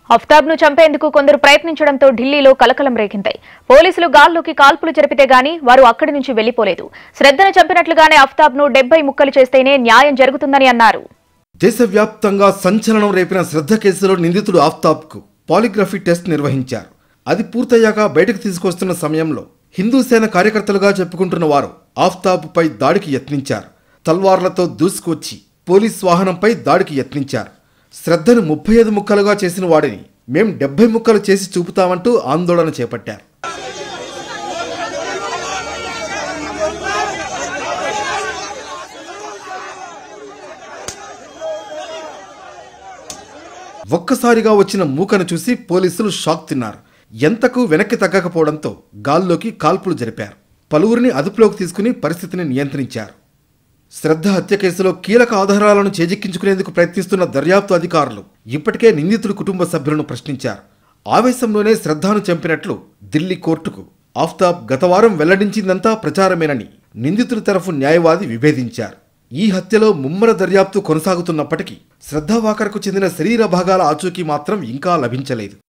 అఫ్తాబ్ ను చంపేందుకు కొందరు ప్రయత్నించడంతో ఢిల్లీలో కలకలం రేగింది పోలీసులు గాల్లోకి కాల్పులు జరిపితే గాని వారు అక్కడి నుంచి వెళ్లిపోలేదు శ్రద్ధను చంపినట్లుగానే అఫ్తాబ్ ను డెబ్బై ముక్కలు చేస్తేనే న్యాయం జరుగుతుందని అన్నారు దేశవ్యాప్తంగా సంచలనం రేపిన శ్రద్ధ కేసులో నిందితుడు ఆఫ్తాబ్కు పాలిగ్రఫీ టెస్ట్ నిర్వహించారు అది పూర్తయ్యాక బయటకు తీసుకొస్తున్న సమయంలో హిందూ సేన కార్యకర్తలుగా చెప్పుకుంటున్న వారు ఆఫ్తాబ్పై దాడికి యత్నించారు తల్వార్లతో దూసుకొచ్చి పోలీస్ వాహనంపై దాడికి యత్నించారు శ్రద్ధను ముప్పై ఐదు ముక్కలుగా చేసిన వాడిని మేం డెబ్బై ముక్కలు చేసి చూపుతామంటూ ఆందోళన చేపట్టారు ఒక్కసారిగా వచ్చిన మూకను చూసి పోలీసులు షాక్ తిన్నారు ఎంతకు వెనక్కి తగ్గకపోవడంతో గాల్లోకి కాల్పులు జరిపారు పలువురిని అదుపులోకి తీసుకుని పరిస్థితిని నియంత్రించారు శ్రద్ధ హత్య కేసులో కీలక ఆధారాలను చేజిక్కించుకునేందుకు ప్రయత్నిస్తున్న దర్యాప్తు అధికారులు ఇప్పటికే నిందితుడి కుటుంబ సభ్యులను ప్రశ్నించారు ఆవేశంలోనే శ్రద్ధను చంపినట్లు ఢిల్లీ కోర్టుకు ఆఫ్తాబ్ గత వారం వెల్లడించిందంతా ప్రచారమేనని నిందితుడి తరఫు న్యాయవాది విభేదించారు ఈ హత్యలో ముమ్మర దర్యాప్తు కొనసాగుతున్నప్పటికీ శ్రద్ధ వాకర్కు చెందిన శరీర భాగాల ఆచూకీ మాత్రం ఇంకా లభించలేదు